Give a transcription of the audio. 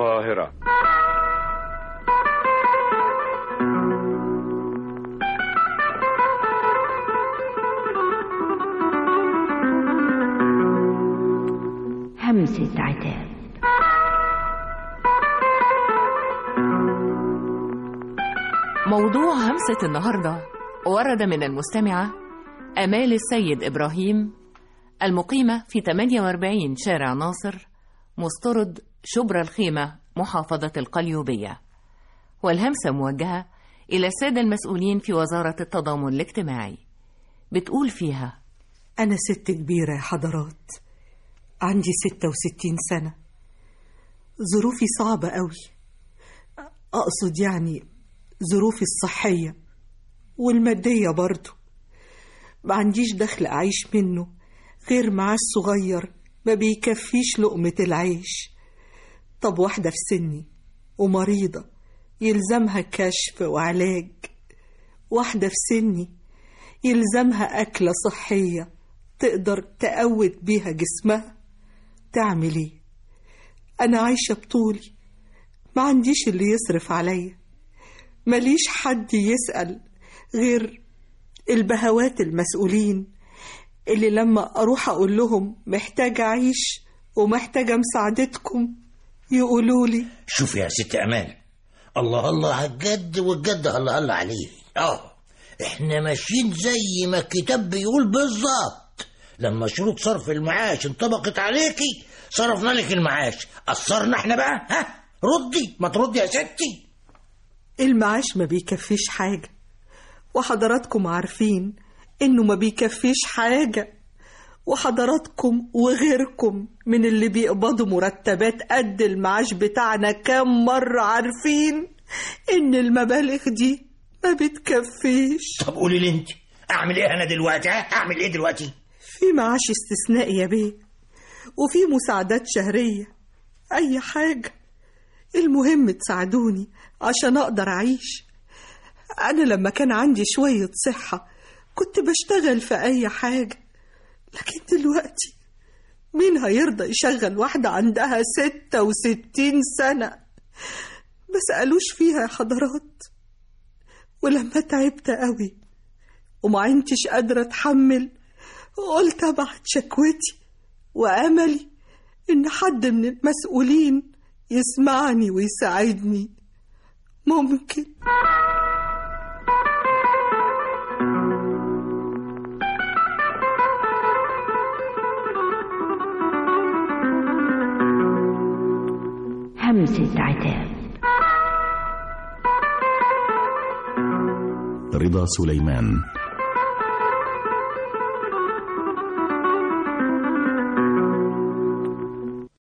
القاهرة همسة عتاب موضوع همسة النهاردة ورد من المستمعة أمال السيد إبراهيم المقيمة في 48 شارع ناصر مسترد شبرا الخيمة محافظة القليوبية والهمسة موجهة إلى السادة المسؤولين في وزارة التضامن الاجتماعي بتقول فيها أنا ست كبيرة يا حضرات عندي ستة وستين سنة ظروفي صعبة قوي أقصد يعني ظروفي الصحية والمادية برضو ما عنديش دخل أعيش منه غير معاش صغير ما بيكفيش لقمة العيش طب واحدة في سني ومريضة يلزمها كشف وعلاج واحدة في سني يلزمها أكلة صحية تقدر تقوت بيها جسمها تعمل ايه أنا عايشة بطولي ما عنديش اللي يصرف عليا ماليش حد يسأل غير البهوات المسؤولين اللي لما أروح أقول لهم محتاجة أعيش ومحتاجة مساعدتكم يقولوا لي شوف يا ست امان الله الله على الجد والجد الله الله عليه اه احنا ماشيين زي ما الكتاب بيقول بالظبط لما شروط صرف المعاش انطبقت عليكي صرفنا لك المعاش قصرنا احنا بقى ها ردي ما تردي يا ستي المعاش ما بيكفيش حاجة وحضراتكم عارفين إنه ما بيكفيش حاجة وحضراتكم وغيركم من اللي بيقبضوا مرتبات قد المعاش بتاعنا كام مرة عارفين إن المبالغ دي ما بتكفيش طب قولي لي انت اعمل ايه انا دلوقتي ها اعمل ايه دلوقتي في معاش استثنائي يا بيه وفي مساعدات شهرية أي حاجة المهم تساعدوني عشان أقدر أعيش أنا لما كان عندي شوية صحة كنت بشتغل في أي حاجة لكن دلوقتي مين هيرضى يشغل واحدة عندها ستة وستين سنة ما سألوش فيها يا حضرات ولما تعبت قوي وما عينتش قادرة أتحمل قلت أبعت شكوتي وأملي إن حد من المسؤولين يسمعني ويساعدني ممكن همسة عتاب رضا سليمان